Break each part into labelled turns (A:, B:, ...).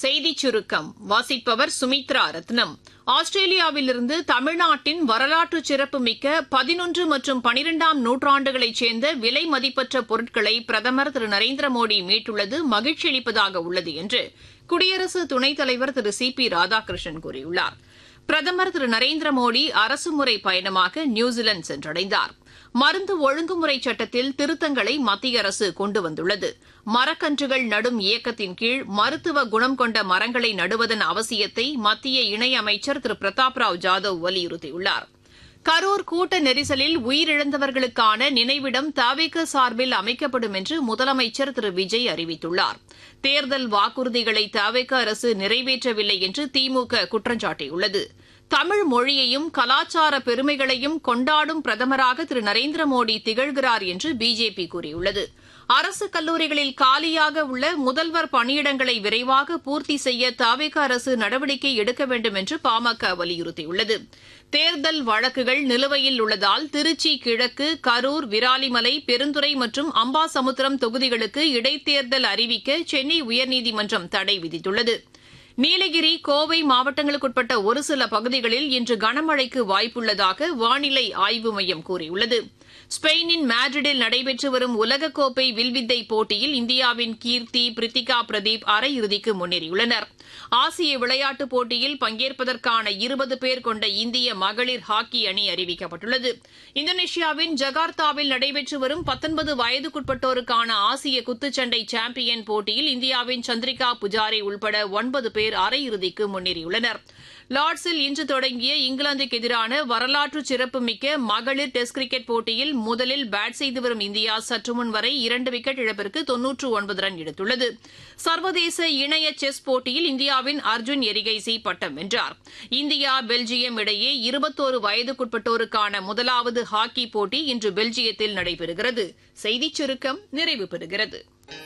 A: செய்திச் சுருக்கம் வாசிப்பவர் சுமித்ரா ரத்னம் ஆஸ்திரேலியாவிலிருந்து தமிழ்நாட்டின் வரலாற்று சிறப்புமிக்க பதினொன்று மற்றும் பனிரெண்டாம் நூற்றாண்டுகளைச் சேர்ந்த விலை மதிப்பற்ற பொருட்களை பிரதமர் திரு நரேந்திர மோடி மீட்டுள்ளது மகிழ்ச்சி அளிப்பதாக உள்ளது என்று குடியரசு துணைத் தலைவர் திரு சி பி ராதாகிருஷ்ணன் கூறியுள்ளார் பிரதமர் திரு நரேந்திர மோடி அரசுமுறை பயணமாக நியூசிலாந்து சென்றடைந்தார் மருந்து ஒழுங்குமுறை சட்டத்தில் திருத்தங்களை மத்திய அரசு கொண்டு வந்துள்ளது மரக்கன்றுகள் நடும் இயக்கத்தின் கீழ் மருத்துவ குணம் கொண்ட மரங்களை நடுவதன் அவசியத்தை மத்திய இணையமைச்சர் திரு பிரதாப் ராவ் ஜாதவ் வலியுறுத்தியுள்ளார் கரூர் கூட்ட நெரிசலில் உயிரிழந்தவர்களுக்கான நினைவிடம் தாவேக சார்பில் அமைக்கப்படும் என்று முதலமைச்சர் திரு விஜய் அறிவித்துள்ளார் தேர்தல் வாக்குறுதிகளை தாவேக அரசு நிறைவேற்றவில்லை என்று திமுக குற்றம் சாட்டியுள்ளது தமிழ் மொழியையும் கலாச்சார பெருமைகளையும் கொண்டாடும் பிரதமராக திரு நரேந்திர மோடி திகழ்கிறார் என்று பிஜேபி கூறியுள்ளது அரசு கல்லூரிகளில் காலியாக உள்ள முதல்வர் பணியிடங்களை விரைவாக பூர்த்தி செய்ய தாவேக அரசு நடவடிக்கை எடுக்க வேண்டும் என்று பாமக வலியுறுத்தியுள்ளது தேர்தல் வழக்குகள் நிலுவையில் உள்ளதால் திருச்சி கிழக்கு கரூர் விராலிமலை பெருந்துறை மற்றும் அம்பாசமுத்திரம் தொகுதிகளுக்கு இடைத்தேர்தல் அறிவிக்க சென்னை உயர்நீதிமன்றம் தடை விதித்துள்ளது நீலகிரி கோவை மாவட்டங்களுக்குட்பட்ட ஒரு சில பகுதிகளில் இன்று கனமழைக்கு வாய்ப்புள்ளதாக வானிலை ஆய்வு மையம் கூறியுள்ளது ஸ்பெயினின் மேட்ரிடில் நடைபெற்று வரும் உலகக்கோப்பை வில்வித்தை போட்டியில் இந்தியாவின் கீர்த்தி பிரித்திகா பிரதீப் அரையிறுதிக்கு முன்னேறியுள்ளனர் ஆசிய விளையாட்டுப் போட்டியில் பங்கேற்பதற்கான இருபது பேர் கொண்ட இந்திய மகளிர் ஹாக்கி அணி அறிவிக்கப்பட்டுள்ளது இந்தோனேஷியாவின் ஜகார்த்தாவில் நடைபெற்று வரும் பத்தொன்பது வயதுக்குட்பட்டோருக்கான ஆசிய குத்துச்சண்டை சாம்பியன் போட்டியில் இந்தியாவின் சந்திரிகா புஜாரி உள்பட ஒன்பது பேர் அரையிறுதிக்கு முன்னேறியுள்ளனர் லார்ட்ஸில் இன்று தொடங்கிய இங்கிலாந்துக்கு எதிரான வரலாற்று சிறப்புமிக்க மகளிர் டெஸ்ட் கிரிக்கெட் போட்டியில் முதலில் பேட் செய்து வரும் இந்தியா சற்றுமுன் வரை இரண்டு விக்கெட் இழப்பிற்கு தொன்னூற்று ஒன்பது ரன் எடுத்துள்ளது சர்வதேச இணைய செஸ் போட்டியில் இந்தியாவின் அர்ஜுன் எரிகைசி பட்டம் வென்றார் இந்தியா பெல்ஜியம் இடையே இருபத்தோரு வயதுக்குட்பட்டோருக்கான முதலாவது ஹாக்கி போட்டி இன்று பெல்ஜியத்தில் நடைபெறுகிறது செய்திச் சுருக்கம் நிறைவு பெறுகிறது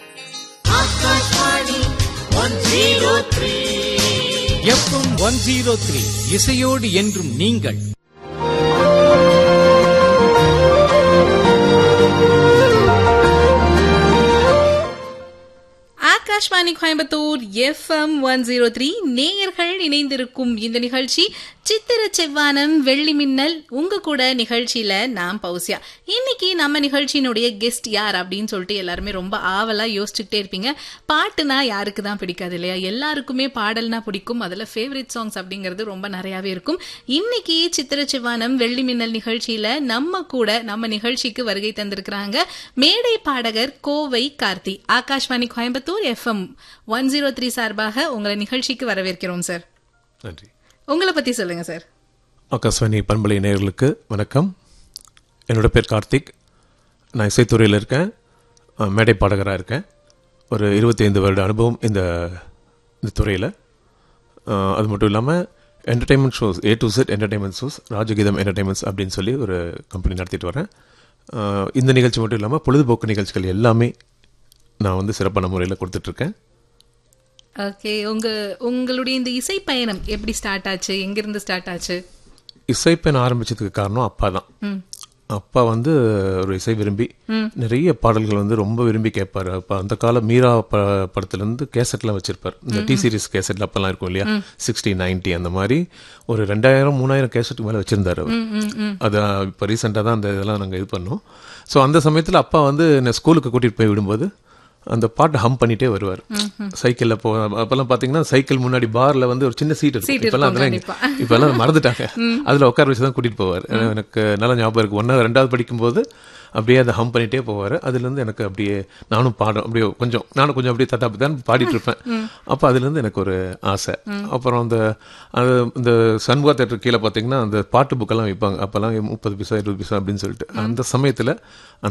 B: எஃப்எம் ஒன் ஜீரோ த்ரீ இசையோடு என்றும் நீங்கள்
C: Akashvani Coimbatore FM one zero three நேயர்கள் இணைந்திருக்கும் இந்த நிகழ்ச்சி சித்திர செவ்வானம் வெள்ளி மின்னல் உங்க கூட நிகழ்ச்சியில நான் பௌசியா இன்னைக்கு நம்ம நிகழ்ச்சியினுடைய கெஸ்ட் யார் அப்படின்னு சொல்லிட்டு எல்லாருமே ரொம்ப ஆவலா யோசிச்சுக்கிட்டே இருப்பீங்க பாட்டுனா யாருக்கு தான் பிடிக்காது இல்லையா எல்லாருக்குமே பாடல்னா பிடிக்கும் அதுல ஃபேவரட் சாங்ஸ் அப்படிங்கிறது ரொம்ப நிறையாவே இருக்கும் இன்னைக்கு சித்திர செவ்வானம் வெள்ளி மின்னல் நிகழ்ச்சியில நம்ம கூட நம்ம நிகழ்ச்சிக்கு வருகை தந்திருக்கிறாங்க மேடை பாடகர் Kovai Karthi Akashvani Coimbatore FM one zero three சார்பாக உங்களை நிகழ்ச்சிக்கு வரவேற்கிறோம் சார்
D: நன்றி
C: உங்களை பத்தி சொல்லுங்க சார்
D: ஆகாஷ்வாணி பண்பலை நேயர்களுக்கு வணக்கம் என்னோட பேர் கார்த்திக் நான் இசைத்துறையில் இருக்கேன் அஹ், மேடை பாடகராக இருக்கேன் ஒரு 25 வருட அனுபவம் இந்த இந்த துறையில் அது மட்டும் இல்லாமல் entertainment shows A to Z entertainment shows Rajageetham entertainments அப்படின்னு சொல்லி ஒரு கம்பெனி நடத்திட்டு வரேன் அஹ், இந்த நிகழ்ச்சி மட்டும் இல்லாமல் பொழுதுபோக்கு நிகழ்ச்சிகள் எல்லாமே நான் வந்து சிறப்பான முறையில் கொடுத்துட்ருக்கேன்
C: ஓகே உங்க உங்களுடைய இந்த இசை பயணம் எப்படி ஸ்டார்ட் ஆச்சு எங்கிருந்து ஸ்டார்ட் ஆச்சு
D: இசைப்பெண் ஆரம்பிச்சதுக்கு காரணம் அப்பா தான் அப்பா வந்து ஒரு இசை விரும்பி நிறைய பாடல்கள் வந்து ரொம்ப விரும்பி கேட்பாரு அப்ப அந்த கால மீரா ப படத்துல இருந்து கேசட்லாம் வச்சிருப்பார் இந்த டி சீரிஸ் கேசட்ல அப்பெல்லாம் இருக்கும் இல்லையா சிக்ஸ்டி நைன்டி அந்த மாதிரி ஒரு ரெண்டாயிரம் மூணாயிரம் கேசட்டுக்கு மேல வச்சிருந்தாரு அவர் அது இப்போ ரீசெண்டாக தான் அந்த இதெல்லாம் நாங்கள் இது பண்ணோம் ஸோ அந்த சமயத்தில் அப்பா வந்து என்னை ஸ்கூலுக்கு கூட்டிட்டு போய் விடும்போது அந்த பாட்டை ஹம் பண்ணிட்டே வருவார் சைக்கிள்ல போ அப்பெல்லாம் பாத்தீங்கன்னா சைக்கிள் முன்னாடி பார்ல வந்து ஒரு சின்ன சீட் இருக்கும் இப்பெல்லாம் அதெல்லாம் இங்க- இப்பெல்லாம் மறந்துட்டாங்க அதுல உட்கார வச்சு தான் கூட்டிட்டு போவார் எனக்கு நல்ல ஞாபகம் இருக்கு ஒன்னா ரெண்டாவது படிக்கும்போது அப்படியே அதை ஹம் பண்ணிட்டே போவார் அதுலேருந்து எனக்கு அப்படியே நானும் பாடும் அப்படியே கொஞ்சம் நானும் கொஞ்சம் அப்படியே தட்டா தான் பாடிட்டு இருப்பேன் அப்போ அதுலேருந்து எனக்கு ஒரு ஆசை அப்புறம் அந்த அது இந்த சண்முகா தேட்டர் கீழே பார்த்தீங்கன்னா அந்த பாட்டு புக்கெல்லாம் வைப்பாங்க அப்போல்லாம் முப்பது பைசா இருபது பைசா அப்படின்னு சொல்லிட்டு அந்த சமயத்தில்